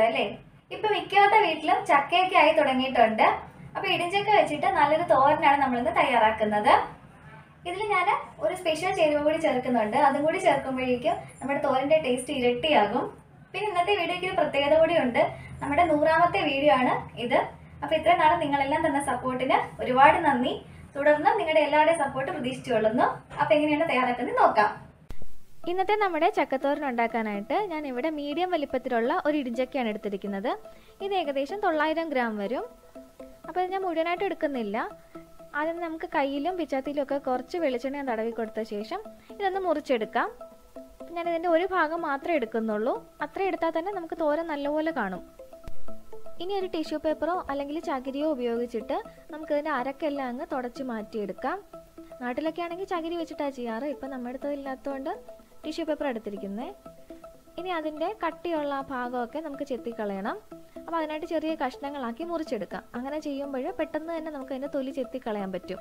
അല്ലേ ഇപ്പൊ മിക്കവാത്ത വീട്ടിലും ചക്കയൊക്കെ ആയി തുടങ്ങിയിട്ടുണ്ട് അപ്പൊ ഇടിഞ്ചക്ക വെച്ചിട്ട് നല്ലൊരു തോരനാണ് നമ്മളിന്ന് തയ്യാറാക്കുന്നത് ഇതിൽ ഞാൻ ഒരു സ്പെഷ്യൽ ചേരുവ കൂടി ചേർക്കുന്നുണ്ട് അതും കൂടി ചേർക്കുമ്പോഴേക്കും നമ്മുടെ തോരന്റെ ടേസ്റ്റ് ഇരട്ടിയാകും പിന്നെ ഇന്നത്തെ വീഡിയോയ്ക്ക് ഒരു പ്രത്യേകത കൂടിയുണ്ട് നമ്മുടെ നൂറാമത്തെ വീഡിയോ ആണ് ഇത് അപ്പൊ ഇത്രയും നാളെ നിങ്ങളെല്ലാം തന്ന സപ്പോർട്ടിന് ഒരുപാട് നന്ദി തുടർന്ന് നിങ്ങളുടെ എല്ലാവരുടെയും സപ്പോർട്ട് പ്രതീക്ഷിച്ചുകൊള്ളുന്നു അപ്പൊ എങ്ങനെയാണ് തയ്യാറാക്കുന്നത് നോക്കാം ഇന്നത്തെ നമ്മുടെ ചക്കത്തോരൻ ഉണ്ടാക്കാനായിട്ട് ഞാൻ ഇവിടെ മീഡിയം വലിപ്പത്തിലുള്ള ഒരു ഇടിഞ്ചക്കയാണ് എടുത്തിരിക്കുന്നത് ഇത് ഏകദേശം തൊള്ളായിരം ഗ്രാം വരും അപ്പോൾ ഇത് ഞാൻ മുഴുവനായിട്ട് എടുക്കുന്നില്ല ആദ്യം നമുക്ക് കയ്യിലും പിച്ചാത്തിയിലും ഒക്കെ കുറച്ച് വെളിച്ചെണ്ണ ഞാൻ തടവി കൊടുത്ത ശേഷം ഇതൊന്ന് മുറിച്ചെടുക്കാം ഞാൻ ഇതിൻ്റെ ഒരു ഭാഗം മാത്രമേ എടുക്കുന്നുള്ളൂ അത്ര എടുത്താൽ തന്നെ നമുക്ക് തോരൻ നല്ലപോലെ കാണും ഇനി ഒരു ടിഷ്യൂ പേപ്പറോ അല്ലെങ്കിൽ ചകിരിയോ ഉപയോഗിച്ചിട്ട് നമുക്കിതിൻ്റെ അരക്കെല്ലാം അങ്ങ് തുടച്ച് മാറ്റിയെടുക്കാം നാട്ടിലൊക്കെ ആണെങ്കിൽ ചകിരി വെച്ചിട്ടാണ് ചെയ്യാറ് ഇപ്പം നമ്മുടെ അടുത്ത് ഇല്ലാത്തതുകൊണ്ട് ടിഷ്യൂ പേപ്പർ എടുത്തിരിക്കുന്നത് ഇനി അതിൻ്റെ കട്ടിയുള്ള ആ ഭാഗമൊക്കെ നമുക്ക് ചെത്തിക്കളയണം അപ്പോൾ അതിനായിട്ട് ചെറിയ കഷ്ണങ്ങളാക്കി മുറിച്ചെടുക്കാം അങ്ങനെ ചെയ്യുമ്പോൾ പെട്ടെന്ന് തന്നെ നമുക്ക് അതിൻ്റെ തൊലി ചെത്തിക്കളയാൻ പറ്റും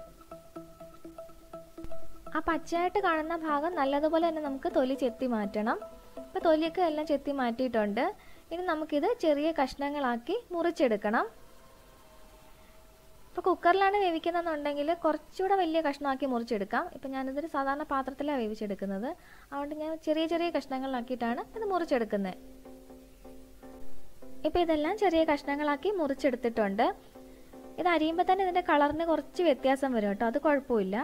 ആ പച്ചയായിട്ട് കാണുന്ന ഭാഗം നല്ലതുപോലെ തന്നെ നമുക്ക് തൊലി ചെത്തി മാറ്റണം ഇപ്പോൾ തൊലിയൊക്കെ എല്ലാം ചെത്തി മാറ്റിയിട്ടുണ്ട് ഇനി നമുക്കിത് ചെറിയ കഷ്ണങ്ങളാക്കി മുറിച്ചെടുക്കണം ഇപ്പോൾ കുക്കറിലാണ് വേവിക്കുന്നതെന്നുണ്ടെങ്കിൽ കുറച്ചുകൂടെ വലിയ കഷ്ണമാക്കി മുറിച്ചെടുക്കാം ഇപ്പം ഞാനിതൊരു സാധാരണ പാത്രത്തിലാണ് വേവിച്ചെടുക്കുന്നത് അതുകൊണ്ട് ഞാൻ ചെറിയ ചെറിയ കഷ്ണങ്ങളാക്കിയിട്ടാണ് ഇത് മുറിച്ചെടുക്കുന്നത് ഇപ്പോൾ ഇതെല്ലാം ചെറിയ കഷ്ണങ്ങളാക്കി മുറിച്ചെടുത്തിട്ടുണ്ട് ഇത് അരിയുമ്പോൾ തന്നെ ഇതിൻ്റെ കളറിന് കുറച്ച് വ്യത്യാസം വരും കേട്ടോ അത് കുഴപ്പമില്ല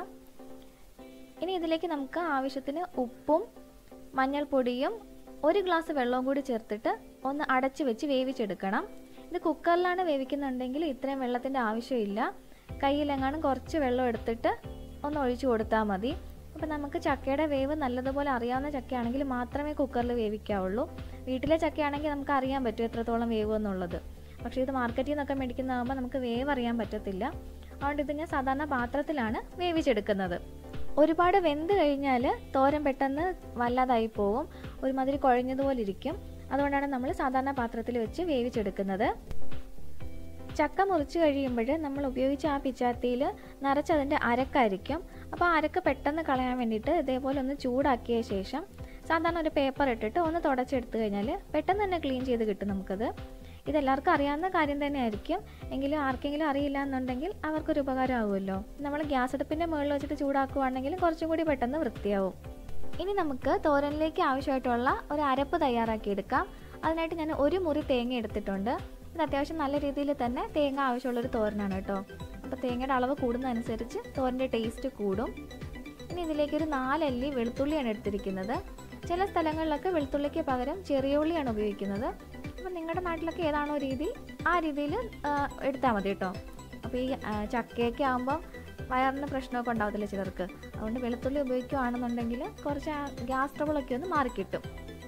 ഇനി ഇതിലേക്ക് നമുക്ക് ആവശ്യത്തിന് ഉപ്പും മഞ്ഞൾപ്പൊടിയും ഒരു ഗ്ലാസ് വെള്ളവും കൂടി ചേർത്തിട്ട് ഒന്ന് അടച്ച് വെച്ച് വേവിച്ചെടുക്കണം ഇത് കുക്കറിലാണ് വേവിക്കുന്നുണ്ടെങ്കിൽ ഇത്രയും വെള്ളത്തിൻ്റെ ആവശ്യമില്ല കയ്യിലെങ്ങാനും കുറച്ച് വെള്ളം എടുത്തിട്ട് ഒന്ന് ഒഴിച്ചു കൊടുത്താൽ മതി അപ്പം നമുക്ക് ചക്കയുടെ വേവ് നല്ലതുപോലെ അറിയാവുന്ന ചക്കയാണെങ്കിൽ മാത്രമേ കുക്കറിൽ വേവിക്കാവുള്ളൂ വീട്ടിലെ ചക്കയാണെങ്കിൽ നമുക്ക് അറിയാൻ പറ്റും എത്രത്തോളം വേവ് എന്നുള്ളത് പക്ഷേ ഇത് മാർക്കറ്റിൽ നിന്നൊക്കെ മേടിക്കുന്നതാകുമ്പോൾ നമുക്ക് വേവ് അറിയാൻ പറ്റത്തില്ല അതുകൊണ്ട് ഇത് ഞാൻ സാധാരണ പാത്രത്തിലാണ് വേവിച്ചെടുക്കുന്നത് ഒരുപാട് വെന്ത് കഴിഞ്ഞാൽ തോരൻ പെട്ടെന്ന് വല്ലാതായി പോകും ഒരുമാതിരി കുഴഞ്ഞതുപോലെ ഇരിക്കും അതുകൊണ്ടാണ് നമ്മൾ സാധാരണ പാത്രത്തിൽ വെച്ച് വേവിച്ചെടുക്കുന്നത് ചക്ക മുറിച്ച് കഴിയുമ്പോൾ നമ്മൾ ഉപയോഗിച്ച ആ പിച്ചാത്തിയിൽ നിറച്ചതിൻ്റെ അരക്കായിരിക്കും അപ്പോൾ ആ അരക്ക് പെട്ടെന്ന് കളയാൻ വേണ്ടിയിട്ട് ഇതേപോലെ ഒന്ന് ചൂടാക്കിയ ശേഷം സാധാരണ ഒരു പേപ്പർ ഇട്ടിട്ട് ഒന്ന് തുടച്ചെടുത്ത് കഴിഞ്ഞാൽ പെട്ടെന്ന് തന്നെ ക്ലീൻ ചെയ്ത് കിട്ടും നമുക്കത് ഇതെല്ലാവർക്കും അറിയാവുന്ന കാര്യം തന്നെയായിരിക്കും എങ്കിലും ആർക്കെങ്കിലും അറിയില്ല എന്നുണ്ടെങ്കിൽ അവർക്കൊരു ഉപകാരമാകുമല്ലോ നമ്മൾ ഗ്യാസ് അടുപ്പിൻ്റെ മുകളിൽ വെച്ചിട്ട് ചൂടാക്കുകയാണെങ്കിൽ കുറച്ചും കൂടി പെട്ടെന്ന് വൃത്തിയാവും ഇനി നമുക്ക് തോരനിലേക്ക് ആവശ്യമായിട്ടുള്ള ഒരു അരപ്പ് തയ്യാറാക്കിയെടുക്കാം അതിനായിട്ട് ഞാൻ ഒരു മുറി തേങ്ങ എടുത്തിട്ടുണ്ട് ഇത് അത്യാവശ്യം നല്ല രീതിയിൽ തന്നെ തേങ്ങ ആവശ്യമുള്ളൊരു തോരനാണ് കേട്ടോ അപ്പോൾ തേങ്ങയുടെ അളവ് കൂടുന്നതനുസരിച്ച് തോരൻ്റെ ടേസ്റ്റ് കൂടും ഇനി ഇതിലേക്ക് ഒരു നാലല്ലി വെളുത്തുള്ളിയാണ് എടുത്തിരിക്കുന്നത് ചില സ്ഥലങ്ങളിലൊക്കെ വെളുത്തുള്ളിക്ക് പകരം ചെറിയ ഉള്ളിയാണ് ഉപയോഗിക്കുന്നത് അപ്പം നിങ്ങളുടെ നാട്ടിലൊക്കെ ഏതാണോ രീതി ആ രീതിയിൽ എടുത്താൽ മതി കേട്ടോ അപ്പോൾ ഈ ചക്കയൊക്കെ ആകുമ്പം വയറിന് പ്രശ്നമൊക്കെ ഉണ്ടാവത്തില്ല ചിലർക്ക് അതുകൊണ്ട് വെളുത്തുള്ളി ഉപയോഗിക്കുകയാണെന്നുണ്ടെങ്കിൽ കുറച്ച് ഗ്യാസ് ട്രബിളൊക്കെ ഒന്ന് മാറിക്കിട്ടും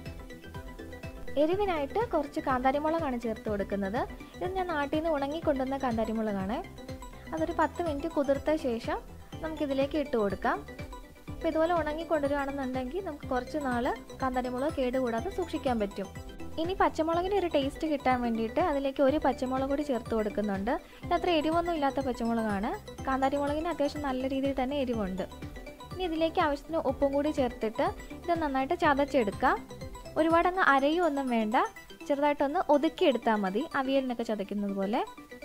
എരിവിനായിട്ട് കുറച്ച് കാന്താരിമുളകാണ് ചേർത്ത് കൊടുക്കുന്നത് ഇത് ഞാൻ നാട്ടിൽ നിന്ന് ഉണങ്ങി കൊണ്ടുവന്ന കാന്താരിമുളകാണ് അതൊരു പത്ത് മിനിറ്റ് കുതിർത്ത ശേഷം നമുക്കിതിലേക്ക് ഇട്ട് കൊടുക്കാം അപ്പോൾ ഇതുപോലെ ഉണങ്ങി കൊണ്ടുവരികയാണെന്നുണ്ടെങ്കിൽ നമുക്ക് കുറച്ച് നാൾ കാന്താരിമുളക് കേടുകൂടാതെ സൂക്ഷിക്കാൻ പറ്റും ഇനി പച്ചമുളകിന് ഒരു ടേസ്റ്റ് കിട്ടാൻ വേണ്ടിയിട്ട് അതിലേക്ക് ഒരു പച്ചമുളക് കൂടി ചേർത്ത് കൊടുക്കുന്നുണ്ട് ഇത് അത്ര എരിവൊന്നും ഇല്ലാത്ത പച്ചമുളകാണ് കാന്താരി മുളകിന് അത്യാവശ്യം നല്ല രീതിയിൽ തന്നെ എരിവുണ്ട് ഇനി ഇതിലേക്ക് ആവശ്യത്തിന് ഉപ്പും കൂടി ചേർത്തിട്ട് ഇത് നന്നായിട്ട് ചതച്ചെടുക്കാം ഒരുപാട് അങ്ങ് അരയൊന്നും വേണ്ട ചെറുതായിട്ടൊന്ന് ഒതുക്കിയെടുത്താൽ മതി അവിയലിനൊക്കെ ചതയ്ക്കുന്നത് പോലെ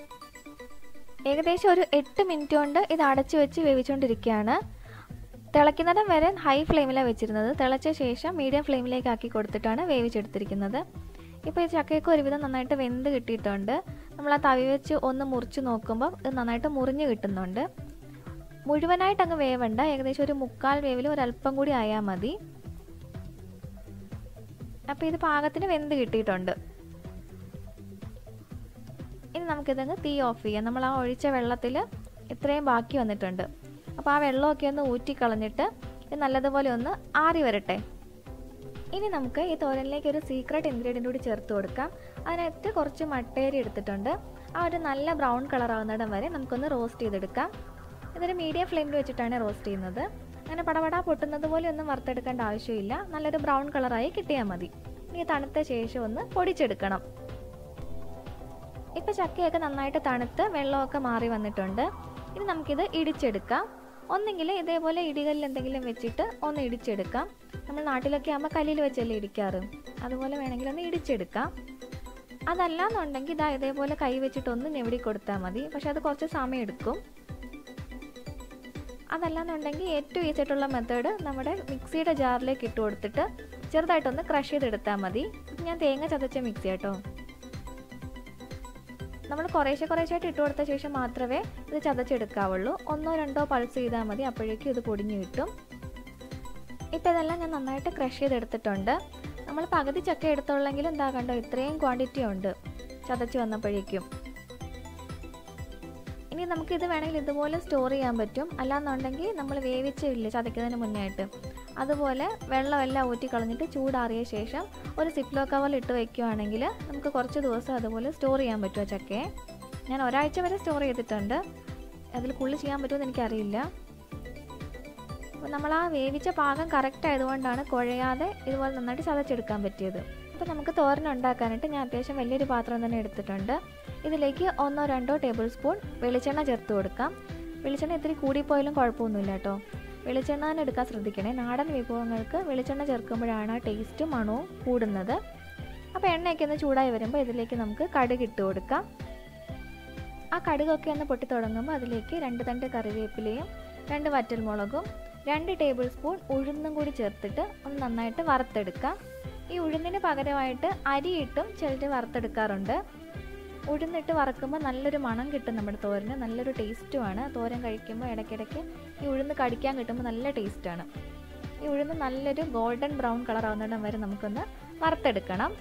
ഏകദേശം ഒരു എട്ട് മിനിറ്റ് കൊണ്ട് ഇത് അടച്ചു വെച്ച് വേവിച്ചുകൊണ്ടിരിക്കുകയാണ് തിളയ്ക്കുന്നിടം വരെ ഹൈ ഫ്ലെയിമിലാണ് വെച്ചിരുന്നത് തിളച്ച ശേഷം മീഡിയം ഫ്ലെയിമിലേക്ക് ആക്കി കൊടുത്തിട്ടാണ് വേവിച്ചെടുത്തിരിക്കുന്നത് ഇപ്പോൾ ഈ ചക്കയൊക്കെ ഒരുവിധം നന്നായിട്ട് വെന്ത് കിട്ടിയിട്ടുണ്ട് നമ്മൾ ആ തവി വെച്ച് ഒന്ന് മുറിച്ച് നോക്കുമ്പോൾ ഇത് നന്നായിട്ട് മുറിഞ്ഞ് കിട്ടുന്നുണ്ട് മുഴുവനായിട്ട് അങ്ങ് വേവണ്ട ഏകദേശം ഒരു മുക്കാൽ വേവിൽ ഒരല്പം കൂടി ആയാൽ മതി അപ്പോൾ ഇത് പാകത്തിന് വെന്ത് കിട്ടിയിട്ടുണ്ട് ഇനി നമുക്കിതങ്ങ് തീ ഓഫ് ചെയ്യാം നമ്മൾ ആ ഒഴിച്ച വെള്ളത്തിൽ ഇത്രയും ബാക്കി വന്നിട്ടുണ്ട് അപ്പോൾ ആ വെള്ളമൊക്കെ ഒന്ന് ഊറ്റിക്കളഞ്ഞിട്ട് ഇത് നല്ലതുപോലെ ഒന്ന് ആറി വരട്ടെ ഇനി നമുക്ക് ഈ തോരനിലേക്ക് ഒരു സീക്രട്ട് ഇൻഗ്രീഡിയൻ്റ് കൂടി ചേർത്ത് കൊടുക്കാം അതിനകത്ത് കുറച്ച് മട്ടേരി എടുത്തിട്ടുണ്ട് ആ ഒരു നല്ല ബ്രൗൺ കളർ ആവുന്നിടം വരെ നമുക്കൊന്ന് റോസ്റ്റ് ചെയ്തെടുക്കാം ഇതൊരു മീഡിയം ഫ്ലെയിമിൽ വെച്ചിട്ടാണ് റോസ്റ്റ് ചെയ്യുന്നത് അങ്ങനെ പടപട പൊട്ടുന്നത് പോലെ ഒന്നും വറുത്തെടുക്കേണ്ട ആവശ്യമില്ല നല്ലൊരു ബ്രൗൺ കളറായി കിട്ടിയാൽ മതി ഇനി തണുത്ത ശേഷം ഒന്ന് പൊടിച്ചെടുക്കണം ഇപ്പം ചക്കയൊക്കെ നന്നായിട്ട് തണുത്ത് വെള്ളമൊക്കെ മാറി വന്നിട്ടുണ്ട് ഇനി നമുക്കിത് ഇടിച്ചെടുക്കാം ഒന്നെങ്കിൽ ഇതേപോലെ ഇടികല്ലിൽ എന്തെങ്കിലും വെച്ചിട്ട് ഒന്ന് ഇടിച്ചെടുക്കാം നമ്മൾ നാട്ടിലൊക്കെ ആകുമ്പോൾ കല്ലിൽ വെച്ചല്ലേ ഇടിക്കാറ് അതുപോലെ വേണമെങ്കിൽ ഒന്ന് ഇടിച്ചെടുക്കാം അതല്ല എന്നുണ്ടെങ്കിൽ ഇതാ ഇതേപോലെ കൈ വെച്ചിട്ട് ഒന്ന് ഞെവിടി കൊടുത്താൽ മതി പക്ഷെ അത് കുറച്ച് സമയം എടുക്കും അതല്ലാന്നുണ്ടെങ്കിൽ ഏറ്റവും ഈസി ആയിട്ടുള്ള മെത്തേഡ് നമ്മുടെ മിക്സിയുടെ ജാറിലേക്ക് ഇട്ട് കൊടുത്തിട്ട് ചെറുതായിട്ടൊന്ന് ക്രഷ് ചെയ്തെടുത്താൽ മതി ഞാൻ തേങ്ങ ചതച്ച മിക്സി കേട്ടോ നമ്മൾ കുറേശ്ശെ കുറേശ്ശായിട്ട് ഇട്ട് കൊടുത്ത ശേഷം മാത്രമേ ഇത് ചതച്ചെടുക്കാവുള്ളൂ ഒന്നോ രണ്ടോ പൾസ് ചെയ്താൽ മതി അപ്പോഴേക്കും ഇത് പൊടിഞ്ഞു കിട്ടും ഇപ്പോൾ ഇതെല്ലാം ഞാൻ നന്നായിട്ട് ക്രഷ് ചെയ്തെടുത്തിട്ടുണ്ട് നമ്മൾ പകുതി ചക്ക എടുത്തുള്ളെങ്കിൽ എന്താ കണ്ടോ ഇത്രയും ക്വാണ്ടിറ്റി ഉണ്ട് ചതച്ച് വന്നപ്പോഴേക്കും ഇനി നമുക്ക് ഇത് വേണമെങ്കിൽ ഇതുപോലെ സ്റ്റോർ ചെയ്യാൻ പറ്റും അല്ലാന്നുണ്ടെങ്കിൽ നമ്മൾ വേവിച്ചില്ല ചതയ്ക്കുന്നതിന് മുന്നേ ആയിട്ട് അതുപോലെ വെള്ളമെല്ലാം ഊറ്റി കളഞ്ഞിട്ട് ചൂടാറിയ ശേഷം ഒരു സിപ്ലോ കവറിൽ ഇട്ട് വയ്ക്കുകയാണെങ്കിൽ നമുക്ക് കുറച്ച് ദിവസം അതുപോലെ സ്റ്റോർ ചെയ്യാൻ പറ്റുമോ ചക്കയെ ഞാൻ ഒരാഴ്ച വരെ സ്റ്റോർ ചെയ്തിട്ടുണ്ട് അതിൽ പുള്ളി ചെയ്യാൻ പറ്റുമെന്ന് എനിക്കറിയില്ല അപ്പോൾ നമ്മൾ ആ വേവിച്ച പാകം കറക്റ്റ് ആയതുകൊണ്ടാണ് കുഴയാതെ ഇതുപോലെ നന്നായിട്ട് ചതച്ചെടുക്കാൻ പറ്റിയത് അപ്പോൾ നമുക്ക് തോരൻ ഉണ്ടാക്കാനായിട്ട് ഞാൻ അത്യാവശ്യം വലിയൊരു പാത്രം തന്നെ എടുത്തിട്ടുണ്ട് ഇതിലേക്ക് ഒന്നോ രണ്ടോ ടേബിൾ സ്പൂൺ വെളിച്ചെണ്ണ ചേർത്ത് കൊടുക്കാം വെളിച്ചെണ്ണ ഇത്തിരി കൂടിപ്പോയാലും കുഴപ്പമൊന്നുമില്ല കേട്ടോ വെളിച്ചെണ്ണ തന്നെ എടുക്കാൻ ശ്രദ്ധിക്കണേ നാടൻ വിഭവങ്ങൾക്ക് വെളിച്ചെണ്ണ ചേർക്കുമ്പോഴാണ് ആ ടേസ്റ്റും മണവും കൂടുന്നത് അപ്പോൾ എണ്ണയൊക്കെ ഒന്ന് ചൂടായി വരുമ്പോൾ ഇതിലേക്ക് നമുക്ക് കടുക് ഇട്ട് കൊടുക്കാം ആ കടുകൊക്കെ ഒന്ന് പൊട്ടി തുടങ്ങുമ്പോൾ അതിലേക്ക് രണ്ട് തണ്ട് കറിവേപ്പിലയും രണ്ട് വറ്റൽമുളകും രണ്ട് ടേബിൾ സ്പൂൺ ഉഴുന്നും കൂടി ചേർത്തിട്ട് ഒന്ന് നന്നായിട്ട് വറുത്തെടുക്കാം ഈ ഉഴുന്നിന് പകരമായിട്ട് അരിയിട്ടും ചിലർ വറുത്തെടുക്കാറുണ്ട് ഉഴുന്നിട്ട് വറക്കുമ്പോൾ നല്ലൊരു മണം കിട്ടും നമ്മുടെ തോരന് നല്ലൊരു ടേസ്റ്റുമാണ് തോരൻ കഴിക്കുമ്പോൾ ഇടയ്ക്കിടയ്ക്ക് ഈ ഉഴുന്ന് കടിക്കാൻ കിട്ടുമ്പോൾ നല്ല ടേസ്റ്റാണ് ഈ ഉഴുന്ന് നല്ലൊരു ഗോൾഡൻ ബ്രൗൺ കളർ ആവുന്നിടം വരെ നമുക്കൊന്ന് വറുത്തെടുക്കണം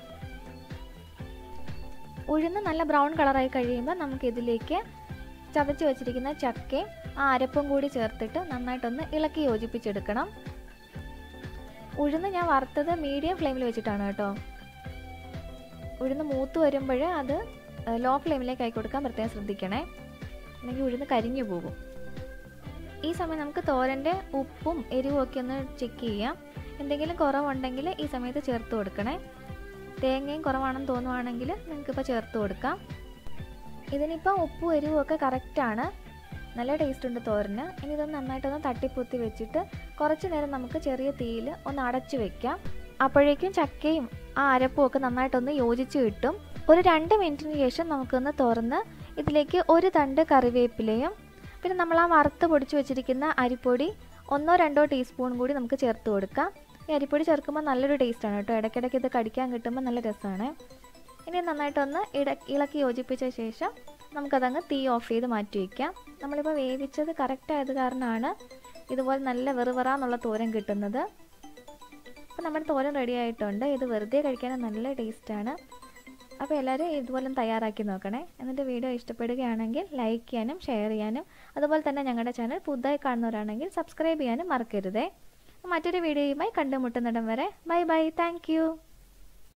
ഉഴുന്ന് നല്ല ബ്രൗൺ കളറായി കഴിയുമ്പോൾ നമുക്ക് ഇതിലേക്ക് ചതച്ച് വെച്ചിരിക്കുന്ന ചക്കയും ആ അരപ്പും കൂടി ചേർത്തിട്ട് നന്നായിട്ടൊന്ന് ഇളക്കി യോജിപ്പിച്ചെടുക്കണം ഉഴുന്ന് ഞാൻ വറുത്തത് മീഡിയം ഫ്ലെയിമിൽ വെച്ചിട്ടാണ് കേട്ടോ ഉഴുന്ന് മൂത്ത് വരുമ്പോൾ അത് ലോ ഫ്ലെയിമിലേക്ക് ആയി കൊടുക്കാൻ പ്രത്യേകം ശ്രദ്ധിക്കണേ അല്ലെങ്കിൽ ഉഴുന്ന് കരിഞ്ഞു പോകും ഈ സമയം നമുക്ക് തോരൻ്റെ ഉപ്പും എരിവും ഒക്കെ ഒന്ന് ചെക്ക് ചെയ്യാം എന്തെങ്കിലും കുറവുണ്ടെങ്കിൽ ഈ സമയത്ത് ചേർത്ത് കൊടുക്കണേ തേങ്ങയും കുറവാണെന്ന് തോന്നുവാണെങ്കിൽ നിങ്ങൾക്കിപ്പോൾ ചേർത്ത് കൊടുക്കാം ഇതിനിപ്പോൾ ഉപ്പും എരിവും ഒക്കെ കറക്റ്റാണ് നല്ല ടേസ്റ്റ് ഉണ്ട് തോരന് ഇനി ഇതൊന്ന് നന്നായിട്ടൊന്ന് തട്ടിപ്പൊത്തി വെച്ചിട്ട് കുറച്ച് നേരം നമുക്ക് ചെറിയ തീയിൽ ഒന്ന് അടച്ചു വെക്കാം അപ്പോഴേക്കും ചക്കയും ആ അരപ്പും ഒക്കെ നന്നായിട്ടൊന്ന് യോജിച്ച് കിട്ടും ഒരു രണ്ട് മിനിറ്റിന് ശേഷം നമുക്കൊന്ന് തുറന്ന് ഇതിലേക്ക് ഒരു തണ്ട് കറിവേപ്പിലയും പിന്നെ നമ്മൾ ആ വറുത്ത് പൊടിച്ച് വെച്ചിരിക്കുന്ന അരിപ്പൊടി ഒന്നോ രണ്ടോ ടീസ്പൂൺ കൂടി നമുക്ക് ചേർത്ത് കൊടുക്കാം ഈ അരിപ്പൊടി ചേർക്കുമ്പോൾ നല്ലൊരു ടേസ്റ്റാണ് കേട്ടോ ഇടയ്ക്കിടയ്ക്ക് ഇത് കടിക്കാൻ കിട്ടുമ്പോൾ നല്ല രസമാണ് ഇനി നന്നായിട്ടൊന്ന് ഇട ഇളക്കി യോജിപ്പിച്ച ശേഷം നമുക്കതങ്ങ് തീ ഓഫ് ചെയ്ത് മാറ്റി വയ്ക്കാം നമ്മളിപ്പോൾ വേവിച്ചത് കറക്റ്റ് ആയത് കാരണമാണ് ഇതുപോലെ നല്ല വെറുവറാന്നുള്ള തോരൻ കിട്ടുന്നത് അപ്പോൾ നമ്മുടെ തോരൻ റെഡി ആയിട്ടുണ്ട് ഇത് വെറുതെ കഴിക്കാൻ നല്ല ടേസ്റ്റാണ് അപ്പോൾ എല്ലാവരും ഇതുപോലെ തയ്യാറാക്കി നോക്കണേ എന്നിട്ട് വീഡിയോ ഇഷ്ടപ്പെടുകയാണെങ്കിൽ ലൈക്ക് ചെയ്യാനും ഷെയർ ചെയ്യാനും അതുപോലെ തന്നെ ഞങ്ങളുടെ ചാനൽ പുതുതായി കാണുന്നവരാണെങ്കിൽ സബ്സ്ക്രൈബ് ചെയ്യാനും മറക്കരുതേ മറ്റൊരു വീഡിയോയുമായി കണ്ടുമുട്ടുന്നിടം വരെ ബൈ ബൈ താങ്ക്